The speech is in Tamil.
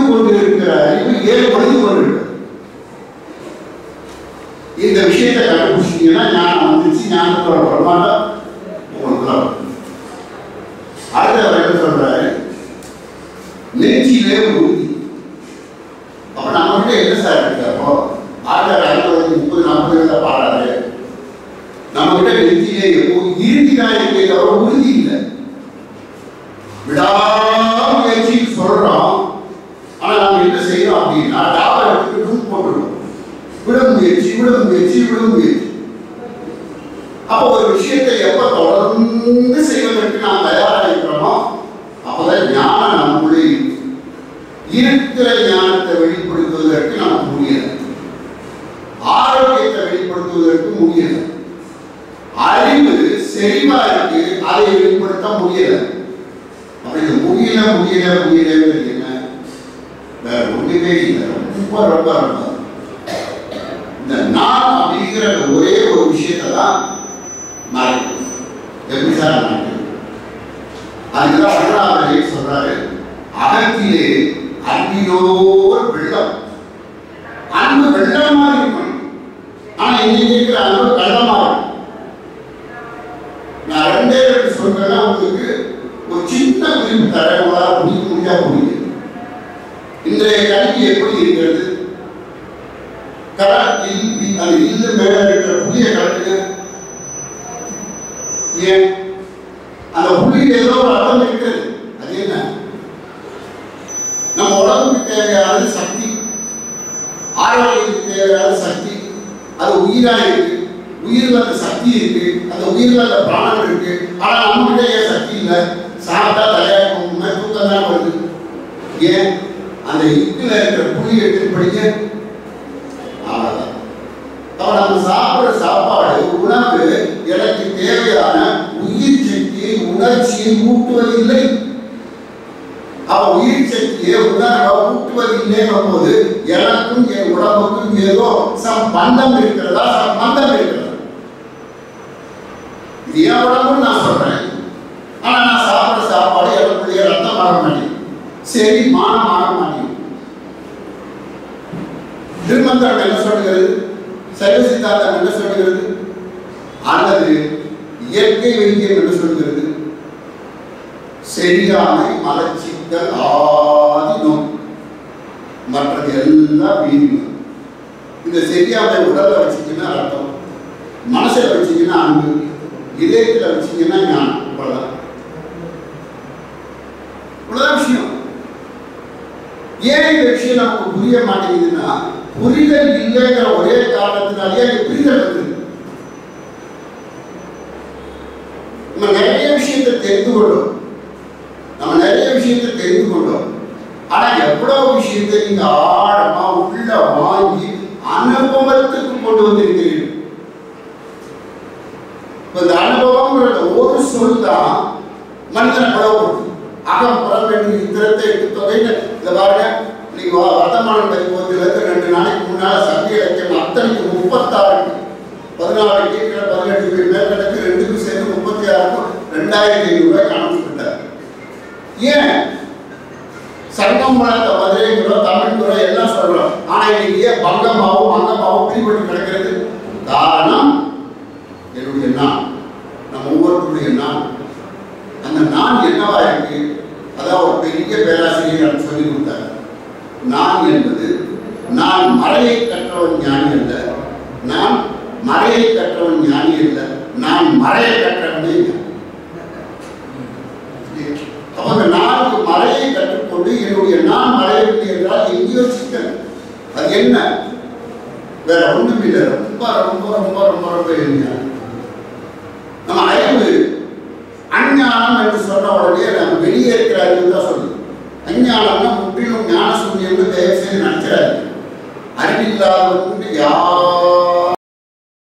கொண்டு இருக்கிற அறிவு ஏன் ஒளிந்து கொண்டு இருக்கிறது? இந்த விஷயத்தை கண்டுபிடிச்சிட்டீங்கன்னா ஞானம் வந்துச்சு ஞானத்தோட பிரமாண்டம் உங்களுக்கு தான் வரும். அடுத்து அவர் என்ன சொல்றாரு நெஞ்சிலே ஒரு உறுதி அப்ப நம்ம கிட்ட என்ன சார் இருக்கு அப்போ ஆயிரத்தி ஐம்பது முப்பது நாற்பது பாடாது நம்ம கிட்ட நெஞ்சிலே எப்போ இறுதி தான் இருக்கே தவிர உறுதி இல்லை விடாமுயற்சின்னு சொல்றோம் ஆனா நம்ம என்ன செய்யறோம் அப்படின்னா டாபா எடுத்துட்டு டூப் போட்டுருவோம் விட முயற்சி விட முயற்சி விட முயற்சி அப்போ ஒரு விஷயத்தை எப்ப தொடர்ந்து செய்வதற்கு நாம் தயாரா இருக்கிறோமோ அப்பதான் ஞானம் நம்முடைய இருக்கிற ஞானத்தை வெளிப்படுத்துவதற்கு நமக்கு முடியல ஆரோக்கியத்தை வெளிப்படுத்துவதற்கு முடியல அறிவு செறிவா இருக்கு அதை வெளிப்படுத்த முடியல அப்ப இது முடியல முடியல முடியலங்கிறது என்ன வேற ஒண்ணுமே இல்லை ரொம்ப ரொம்ப ரொம்ப இந்த நான் அப்படிங்கிற அந்த ஒரே ஒரு விஷயத்தை தான் மறைக்கும் எப்படி சார் மறைக்கும் அதுக்குதான் வள்ளலார் சொல்றாரு அகத்திலே அன்பினோர் வெள்ளம் அன்பு வெள்ளமா இருக்கணும் ஆனா இன்னைக்கு இருக்கிற அன்பு கள்ளமா இருக்கும் நான் ரெண்டே ரெண்டு சொல்றேன்னா உங்களுக்கு ஒரு சின்ன குறிப்பு தரேன் உங்களால் புரிக்க முடியா புரியுது இன்றைய கல்வி எப்படி இருக்கிறது கரத்தில் அது இல்லு மேல இருக்கிற புளிய கலட்டுங்க ஏன் அந்த புளியில் ஏதோ ஒரு அர்த்தம் இருக்கிறது அது என்ன நம்ம உடம்புக்கு தேவையான சக்தி ஆரோக்கியத்துக்கு தேவையான சக்தி அது உயிரா இருக்கு உயிர்ல அந்த சக்தி இருக்கு அந்த உயிர்ல அந்த பிராணம் இருக்கு ஆனா நம்ம கிட்ட ஏன் சக்தி இல்லை சாப்பிட்டா தலையாக்கும் தூக்கம் தான் வருது ஏன் அந்த இக்குல இருக்கிற புளி எடுத்து படிக்க அவ்வளவுதான் அப்ப நம்ம சாப்பிடுற சாப்பாடு உணவு எனக்கு தேவையான உயிர் சக்தியை உணர்ச்சியை ஊட்டுவதில்லை அப்ப உயிர் சக்தியை உணர்வை ஊட்டுவதில்லை போது எனக்கும் என் உடம்புக்கும் ஏதோ சம்பந்தம் இருக்கிறதா சம்பந்தம் இருக்கிறதா இது என் உடம்புன்னு நான் சொல்றேன் ஆனா நான் சாப்பிடுற சாப்பாடு எனக்குள்ளேயே ரத்தம் ஆக மாட்டேங்குது சரி மானம் ஆக மாட்டேங்குது திருமந்திரம் என்ன சொல்லுகிறது சைவ சித்தாந்தம் என்ன சொல்லுகிறது அல்லது இயற்கை வைத்தியம் என்ன சொல்லுகிறது சரியாமை மலச்சிக்கல் ஆதி நோய் மற்றது எல்லாம் வீண் இந்த சரியாமை உடல்ல வச்சுக்கிங்கன்னா அர்த்தம் மனசுல வச்சுக்கிங்கன்னா அன்பு இதயத்துல வச்சுக்கிங்கன்னா ஞானம் அவ்வளவுதான் இவ்வளவுதான் விஷயம் ஏன் இந்த விஷயம் நமக்கு புரிய மாட்டேங்குதுன்னா புரிதல் இல்லைங்கிற ஒரே காரணத்தினாலேயே அங்க புரிதல் வருது நம்ம நிறைய விஷயத்தை தெரிந்து கொண்டோம் நம்ம நிறைய விஷயத்தை தெரிந்து கொண்டோம் ஆனா எவ்வளவு விஷயத்தை நீங்க ஆழமா உள்ள வாங்கி அனுபவத்துக்கு கொண்டு வந்திருக்கிறீர்கள் இப்ப இந்த அனுபவம்ங்கிற ஒரு சொல் தான் மனிதனை பிளவுபடுத்தும் அகம் புறம் என்று இத்திரத்தை எட்டு தொகைன்னு இந்த பாருங்க நீங்க வ- வர்த்தமானம் பதிப்போதுல இருந்து ரெண்டு நாளைக்கு முன்னால சந்தி இலக்கியம் அத்தனைக்கு முப்பத்தாறு பதினாலு கீழ்கிற பதினெட்டு பேர் மேற்கணக்கு ரெண்டுக்கும் சேர்ந்து முப்பத்தி ஆறுக்கும் ரெண்டாயிரத்தி ஐநூறு ரூபாய் காமிச்சுக்கிட்டார் ஏன் சங்கம் வளர்த்த மதுரைங்கிறோம் தமிழ்ங்கிறோம் எல்லாம் சொல்றோம் ஆனா இன்னைக்கு ஏன் பங்கமாவும் அங்கமாவும் பிடிபட்டு கிடக்கிறது காரணம் என்னுடைய நான் நம்ம ஒவ்வொருத்தருடைய நான் அந்த நான் என்னவா இருக்கு அதான் ஒரு பெரிய பேராசிரியர் எனக்கு சொல்லி கொடுத்தார் நான் என்பது நான் மறையை கற்றவன் ஞானி அல்ல நான் மறையை கற்றவன் ஞானி அல்ல நான் மறையை கற்றவனே ஞானி. அப்ப அந்த நான்கு மறையை கற்றுக்கொண்டு என்னுடைய நான் மறையவில்லை என்றால் எங்கேயோ சிக்கல் அது என்ன வேற ஒண்ணும் இல்லை ரொம்ப ரொம்ப ரொம்ப ரொம்ப ரொம்ப எளிமையா நம்ம அறிவு அஞ்ஞானம் என்று சொன்ன உடனே நம்ம வெளியே இருக்கிற அறிவு தான் சொல்லுது அஞ்ஞானம்னா முற்றிலும் ஞான சூன்யம்னு தயவு செய்து நினைக்கிறாரு அறிவில்லாதவனுக்கு யாரும்